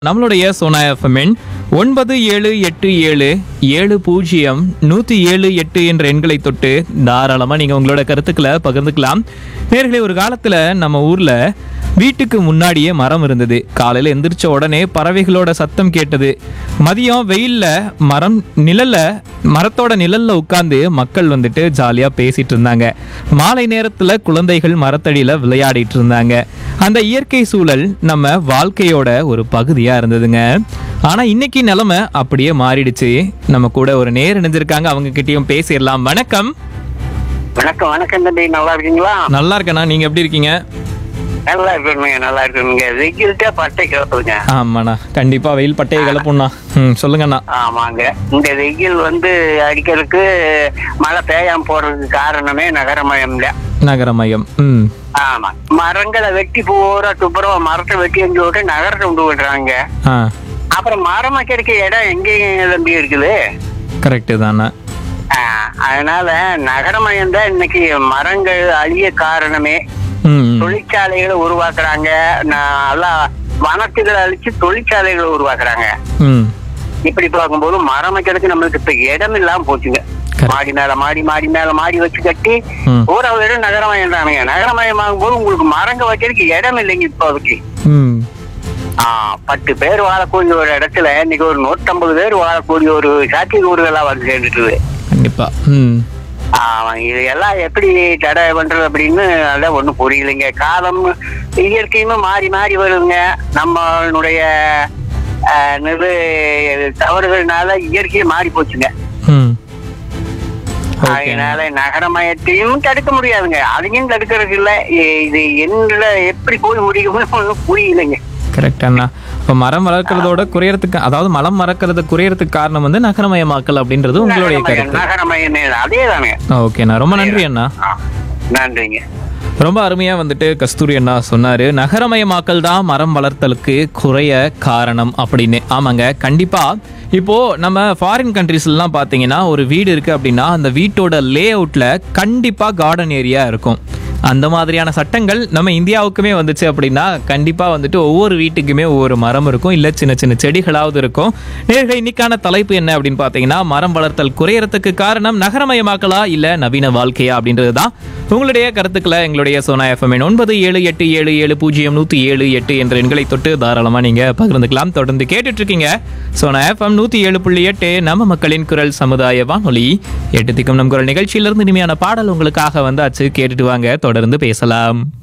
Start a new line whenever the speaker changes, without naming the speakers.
நம்மளுடைய சோனா எஃப்எம்என் ஒன்பது ஏழு எட்டு ஏழு ஏழு பூஜ்ஜியம் நூற்றி ஏழு எட்டு என்ற எண்களை தொட்டு தாராளமாக நீங்கள் உங்களோட கருத்துக்களை பகிர்ந்துக்கலாம் நேர்களே ஒரு காலத்தில் நம்ம ஊரில் வீட்டுக்கு முன்னாடியே மரம் இருந்தது காலையில் எந்திரிச்ச உடனே பறவைகளோட சத்தம் கேட்டது மதியம் வெயில்ல மரம் நிழல்ல மரத்தோட நிழல்ல உட்கார்ந்து மக்கள் வந்துட்டு ஜாலியாக பேசிட்டு இருந்தாங்க மாலை நேரத்தில் குழந்தைகள் மரத்தடியில் விளையாடிட்டு இருந்தாங்க அந்த இயற்கை சூழல் நம்ம வாழ்க்கையோட ஒரு பகுதியா இருந்ததுங்க ஆனா இன்னைக்கு நிலைமை அப்படியே மாறிடுச்சு நம்ம கூட ஒரு நேர் இணைஞ்சிருக்காங்க அவங்க கிட்டயும் பேசிடலாம் வணக்கம்
வணக்கம் வணக்கம் தம்பி நல்லா இருக்கீங்களா
நல்லா இருக்கேண்ணா நீங்க எப்படி இருக்கீங்க
நல்லா இருக்கணுங்க நல்லா இருக்கணுங்க வெயில்கிட்ட பட்டை கிளப்புதுங்க
ஆமாண்ணா கண்டிப்பா வெயில் பட்டையை கிளப்புண்ணா ம் சொல்லுங்கண்ணா
ஆமாங்க இந்த வெயில் வந்து அடிக்கிறதுக்கு மழை பெய்யாம போறதுக்கு காரணமே நகரமயம் தான்
நகரமயம் ம்
ஆமா மரங்களை வெட்டி பூரா துப்புரம் மரத்தை வெட்டி எங்க விட்டு நகரத்தை கொண்டு விடுறாங்க
ஆ
அப்புறம் மரம் வைக்கிறதுக்கு இடம் எங்கேயும் தம்பி இருக்குது
கரெக்டு தாண்ணா
ஆ, அதனால நகரமயம் தான் இன்னைக்கு மரங்கள் அழிய காரணமே
ம் ம்.
தொழிற்சாலைகளை உருவாக்குறாங்க நான் நல்லா வனத்துகளை அழிச்சு தொழிற்சாலைகளை உருவாக்குறாங்க
ம்
இப்படி பார்க்கும்போது மரம் வைக்கிறதுக்கு நம்மளுக்கு இப்ப இடம் இல்லாம போச்சுங்க
Correct.
மாடி மேல மாடி மாடி மேல மாடி வச்சு கட்டி
ம்
ஊரா இடம் நகரமயம் தானுங்க நகரமயம் ஆகும்போது உங்களுக்கு மரங்க வைக்கிறதுக்கு இடம் இல்லைங்க இப்போதைக்கு
ம்
ஆ பத்து பேர் வாழக்கூடிய ஒரு இடத்துல இன்னைக்கு ஒரு நூற்றம்பது பேர் வாழக்கூடிய ஒரு சாத்திய ஊர்களா வந்து சேர்ந்துட்டுது
கண்டிப்பா ம்
ஆமா இது எல்லாம் எப்படி தடை பண்றது அப்படின்னு அதான் ஒண்ணும் புரியலைங்க காலம் இயற்கையுமே மாறி மாறி வருதுங்க நம்மளுடைய அஹ், இது தவறுகள்னால இயற்கையே மாறி போச்சுங்க
ம் ஓகே
அதனால நகரமயத்தையும் தடுக்க முடியாதுங்க அதையும் தடுக்கிறது இல்ல இ- இது என்ன எப்படி போய் முடியும்னு ஒண்ணும் புரியலைங்க
கரெக்ட் அண்ணா இப்போ மரம் வளர்க்கறதோட குறையறதுக்கு அதாவது மரம் மறக்கிறது குறையறதுக்கு காரணம் வந்து நகரமயமாக்கல் அப்படின்றது உங்களுடைய
நகரமயம்,
கருத்து
நகரமயம் அதே தானே
ஓகேண்ணா ரொம்ப நன்றி அண்ணா
நன்றிங்க
ரொம்ப அருமையா வந்துட்டு கஸ்தூரி அண்ணா சொன்னாரு நகரமயமாக்கல் தான் மரம் வளர்த்தலுக்கு குறைய காரணம் அப்படின்னு ஆமாங்க கண்டிப்பா இப்போ நம்ம ஃபாரின் கண்ட்ரீஸ்லாம் பார்த்தீங்கன்னா ஒரு வீடு இருக்கு அப்படின்னா அந்த வீட்டோட லே அவுட்ல கண்டிப்பா கார்டன் ஏரியா இருக்கும் அந்த மாதிரியான சட்டங்கள் நம்ம இந்தியாவுக்குமே வந்துச்சு அப்படின்னா கண்டிப்பா வந்துட்டு ஒவ்வொரு வீட்டுக்குமே ஒவ்வொரு மரம் இருக்கும் இல்ல சின்ன சின்ன செடிகளாவது இருக்கும் நேர்கள் இன்னைக்கான தலைப்பு என்ன அப்படின்னு பார்த்தீங்கன்னா மரம் வளர்த்தல் குறையறதுக்கு காரணம் நகரமயமாக்கலா இல்ல நவீன வாழ்க்கையா அப்படின்றது தான் உங்களுடைய கருத்துக்களை எங்களுடைய சோனா எஃப்எம் ஒன்பது ஏழு எட்டு ஏழு ஏழு பூஜ்ஜியம் நூற்றி ஏழு எட்டு என்ற எண்களை தொட்டு தாராளமாக நீங்கள் பகிர்ந்துக்கலாம் தொடர்ந்து கேட்டுட்டு இருக்கீங்க சோனா எஃப்எம் நூற்றி ஏழு புள்ளி எட்டு நம்ம மக்களின் குரல் சமுதாய வானொலி எட்டு திக்கும் நம் குரல் நிகழ்ச்சியிலிருந்து இனிமையான பாடல் உங்களுக்காக வந்தாச்சு கேட்டுட்டு வாங்க தொடர்ந்து பேசலாம்